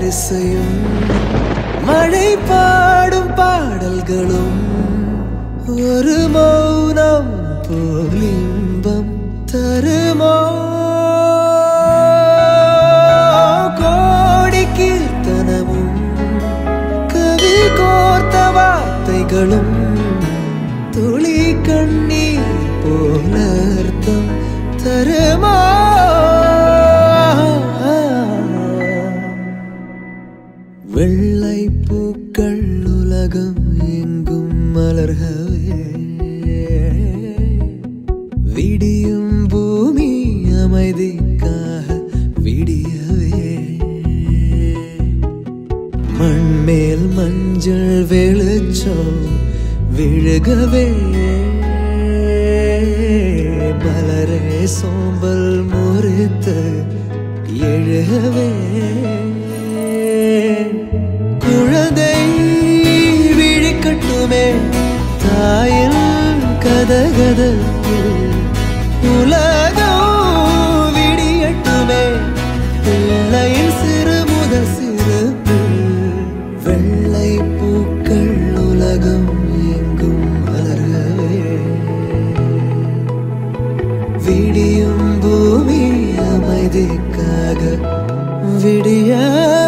வரிசையும் மழை பாடும் பாடல்களும் ஒரு மௌனம் போல் இன்பம் தருமோ கோடி கீர்த்தனமும் கவி கோர்த்த வார்த்தைகளும் துளி கண்ணீர் போல அர்த்தம் தருமா வெள்ளை பூக்கள் உலகம் எங்கும் மலர்கவே விடியும் பூமி அமைதிக்காக விடியவே மண்மேல் மஞ்சள் வெளிச்சம் விழுகவே மலரே சோம்பல் முறித்து எழுகவே குழந்தை விழிக்கட்டுமே தாயின் கதகதப்பில் உலகம் விடியட்டுமே பிள்ளையின் சிறு முதல் சிறப்பு வெள்ளை பூக்கள் உலகம் எங்கும் மலரவே விடியும் பூமி அமைதிக்காக விடிய